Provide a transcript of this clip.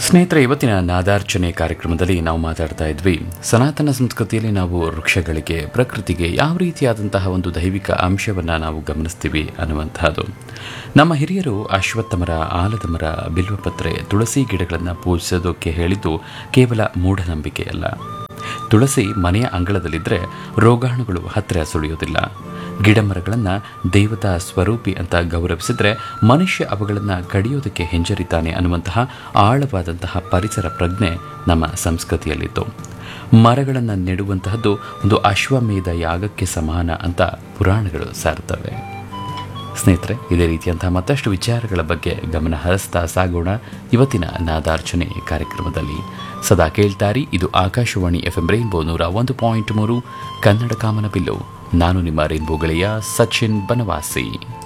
ಸ್ನೇಹಿತರೆ ಇವತ್ತಿನ ನಾದಾರ್ಚನೆ ಕಾರ್ಯಕ್ರಮದಲ್ಲಿ ನಾವು ಮಾತಾಡ್ತಾ ಇದ್ವಿ ಸನಾತನ ಸಂಸ್ಕೃತಿಯಲ್ಲಿ ನಾವು ವೃಕ್ಷಗಳಿಗೆ ಪ್ರಕೃತಿಗೆ ಯಾವ ರೀತಿಯಾದಂತಹ ಒಂದು ದೈವಿಕ ಅಂಶವನ್ನು ನಾವು ಗಮನಿಸ್ತೀವಿ ಅನ್ನುವಂತಹದ್ದು ನಮ್ಮ ಹಿರಿಯರು ಅಶ್ವತ್ಥಮರ ಆಲದಮರ ಬಿಲ್ವಪತ್ರೆ ತುಳಸಿ ಗಿಡಗಳನ್ನು ಪೂಜಿಸೋದಕ್ಕೆ ಹೇಳಿದ್ದು ಕೇವಲ ಮೂಢನಂಬಿಕೆಯಲ್ಲ ತುಳಸಿ ಮನೆಯ ಅಂಗಳದಲ್ಲಿದ್ದರೆ ರೋಗಾಣುಗಳು ಹತ್ತಿರ ಸುಳಿಯೋದಿಲ್ಲ ಗಿಡಮರಗಳನ್ನು ದೇವತಾ ಸ್ವರೂಪಿ ಅಂತ ಗೌರವಿಸಿದ್ರೆ ಮನುಷ್ಯ ಅವುಗಳನ್ನು ಕಡಿಯೋದಕ್ಕೆ ಹಿಂಜರಿತಾನೆ ಅನ್ನುವಂತಹ ಆಳವಾದಂತಹ ಪರಿಸರ ಪ್ರಜ್ಞೆ ನಮ್ಮ ಸಂಸ್ಕೃತಿಯಲ್ಲಿತ್ತು ಮರಗಳನ್ನು ನೆಡುವಂತಹದ್ದು ಒಂದು ಅಶ್ವಮೇಧ ಯಾಗಕ್ಕೆ ಸಮಾನ ಅಂತ ಪುರಾಣಗಳು ಸಾರುತ್ತವೆ ಸ್ನೇಹಿತರೆ ಇದೇ ರೀತಿಯಂತಹ ಮತ್ತಷ್ಟು ವಿಚಾರಗಳ ಬಗ್ಗೆ ಗಮನ ಹರಿಸ್ತಾ ಸಾಗೋಣ ಇವತ್ತಿನ ನಾದಾರ್ಚನೆ ಕಾರ್ಯಕ್ರಮದಲ್ಲಿ ಸದಾ ಕೇಳ್ತಾರಿ ಇದು ಆಕಾಶವಾಣಿ ಎಫ್ ಎಂ ರೈನ್ಬೋ ನೂರ ಒಂದು ಪಾಯಿಂಟ್ ಮೂರು ಕನ್ನಡ ಕಾಮನಬಿಲ್ಲು ನಾನು ನಿಮ್ಮ ರೈನ್ಬೋ ಗೆಳೆಯ ಸಚಿನ್ ಬನವಾಸಿ